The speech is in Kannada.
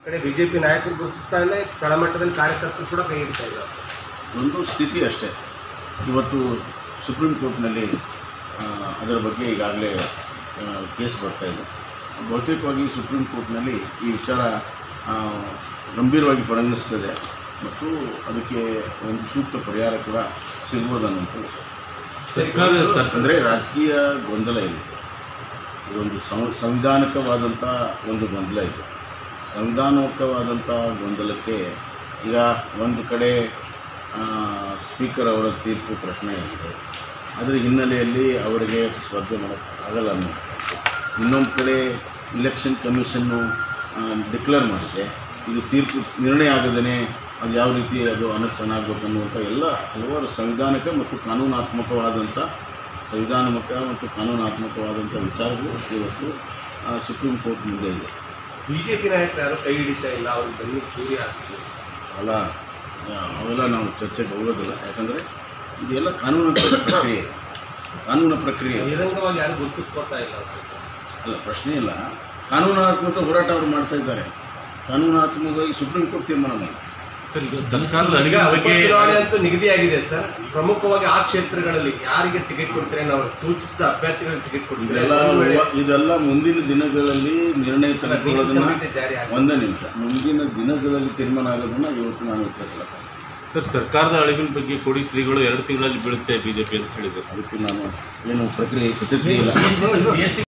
ಕಡೆ ಬಿಜೆಪಿ ನಾಯಕರು ಗುರುತಿಸ್ತಾ ಇಲ್ಲ ತಳಮಟ್ಟದಲ್ಲಿ ಕಾರ್ಯಕರ್ತರು ಕೂಡ ಕೈ ಹಿಡಿತಾ ಇಲ್ಲ ಒಂದು ಸ್ಥಿತಿ ಅಷ್ಟೇ ಇವತ್ತು ಸುಪ್ರೀಂ ಕೋರ್ಟ್ನಲ್ಲಿ ಆ, ಅದರ ಬಗ್ಗೆ ಈಗಾಗಲೇ ಆ, ಕೇಸ್ ಬರ್ತಾ ಇದೆ ಬಹುತೇಕವಾಗಿ ಸುಪ್ರೀಂ ಕೋರ್ಟ್ನಲ್ಲಿ ಈ ವಿಚಾರ ಆ, ಗಂಭೀರವಾಗಿ ಪರಿಗಣಿಸ್ತದೆ ಮತ್ತು ಅದಕ್ಕೆ ಒಂದು ಸೂಕ್ತ ಪರಿಹಾರ ಕೂಡ ಸಿಗ್ಬೋದು ಅನ್ನೋಂಥ ವಿಷಯ ಸರ್ಕಾರ ಸರ್- ಅಂದರೆ ರಾಜಕೀಯ ಗೊಂದಲ ಇದೆ ಇದೊಂದು ಸಂ- ಸಂವಿಧಾನಿಕವಾದಂಥ ಒಂದು ಗೊಂದಲ ಇದೆ ಸಂವಿಧಾನಿಕವಾದಂಥ ಗೊಂದಲಕ್ಕೆ ಈಗ ಒಂದು ಕಡೆ ಆ, ಸ್ಪೀಕರ್ ಅವರ ತೀರ್ಪು ಪ್ರಶ್ನೆ ಆಗಿದೆ ಅದರ ಹಿನ್ನೆಲೆಯಲ್ಲಿ ಅವರಿಗೆ ಸ್ಪರ್ಧೆ ಮಾಡೋಕ್ಕೆ ಆಗಲ್ಲ ಅನ್ನೋ ಇನ್ನೊಂದು ಕಡೆ ಇಲೆಕ್ಷನ್ ಕಮಿಷನ್ನು ಡಿಕ್ಲೇರ್ ಮಾಡಿದೆ ಇದು ತೀರ್ಪು ನಿರ್ಣಯ ಆಗದೇ ಅದು ಯಾವ ರೀತಿ ಅದು ಅನುಷ್ಠಾನ ಆಗಬೇಕು ಅನ್ನುವಂಥ ಎಲ್ಲ ಹಲವಾರು ಸಂವಿಧಾನಿಕ ಮತ್ತು ಕಾನೂನಾತ್ಮಕವಾದಂಥ ಸಂವಿಧಾನಾತ್ಮಕ ಮತ್ತು ಕಾನೂನಾತ್ಮಕವಾದಂಥ ವಿಚಾರಗಳು ಇವತ್ತು ಆ, ಸುಪ್ರೀಂ ಕೋರ್ಟ್ ಮುಂದೆ ಇದೆ ಬಿಜೆಪಿ ನಾಯಕರು ಯಾರು ಕೈ ಹಿಡಿತಾ ಇಲ್ಲ ಅವ್ರಿಗೆ ಬನ್ನಿ ಚೂರಿ ಆಗ್ತಿದೆ ಅಲ್ಲ ಆ, ಅವೆಲ್ಲ ನಾವು ಚರ್ಚೆಗೆ ಹೋಗೋದಿಲ್ಲ ಯಾಕಂದರೆ ಇದೆಲ್ಲ ಕಾನೂನು ಪ್ರಕ್ರಿಯೆ ಕಾನೂನು ಪ್ರಕ್ರಿಯೆ ಬಹಿರಂಗವಾಗಿ ಯಾರು ಗುರುತಿಸ್ಕೊತಾ ಇಲ್ಲ ಅಲ್ಲ ಪ್ರಶ್ನೆ ಇಲ್ಲ ಕಾನೂನಾತ್ಮಕ ಹೋರಾಟ ಅವರು ಮಾಡ್ತಾ ಇದ್ದಾರೆ ಕಾನೂನಾತ್ಮಕವಾಗಿ ಸುಪ್ರೀಂ ಕೋರ್ಟ್ ತೀರ್ಮಾನ ಮಾಡಿ ಸರ್ ಈಗ ಸರ್ಕಾರದ ಈಗ ಅಡಿಗೆ ಬಗ್ಗೆ ಉಪಚುನಾವಣೆ ಅಂತೂ ನಿಗದಿಯಾಗಿದೆ ಸರ್ ಪ್ರಮುಖವಾಗಿ ಆ ಕ್ಷೇತ್ರಗಳಲ್ಲಿ ಯಾರಿಗೆ ಟಿಕೆಟ್ ಕೊಡ್ತಾರೆ ನಾವು ಸೂಚಿಸಿದ ಅಭ್ಯರ್ಥಿಗಳಿಗೆ ಟಿಕೆಟ್ ಕೊಡ್ತಾರೆ ಇದೆಲ್ಲ ಒಂದು ವೇಳೆ ಇದೆಲ್ಲ ಮುಂದಿನ ದಿನಗಳಲ್ಲಿ ನಿರ್ಣಯ ನೀತಿ ತೆಗೆದುಕೊಳ್ಳೋದನ್ನ ಸಂಹಿತೆ ಜಾರಿ ಆಗಿದೆ. ಒಂದೇ ನಿಮಿಷ ಮುಂದಿನ ದಿನಗಳಲ್ಲಿ ತೀರ್ಮಾನ ಆಗೋದನ್ನ ಇವತ್ತು ನಾನು ಉತ್ತರಿಸಲ್ಲ ಸರ್ ಸರ್ಕಾರದ ಅಳಿವಿನ ಬಗ್ಗೆ ಕೊಡಿ ಶ್ರೀಗಳು ಎರಡು ತಿಂಗಳಲ್ಲಿ ಬೀಳುತ್ತೆ ಬಿಜೆಪಿ ಅಂತ ಹೇಳಿದ್ರು ಅದಕ್ಕೆ ನಾನು ಏನು ಪ್ರಕ್ರಿಯೆ ಪ್ರತಿಕ್ರಿಯೆ ಇಲ್ಲ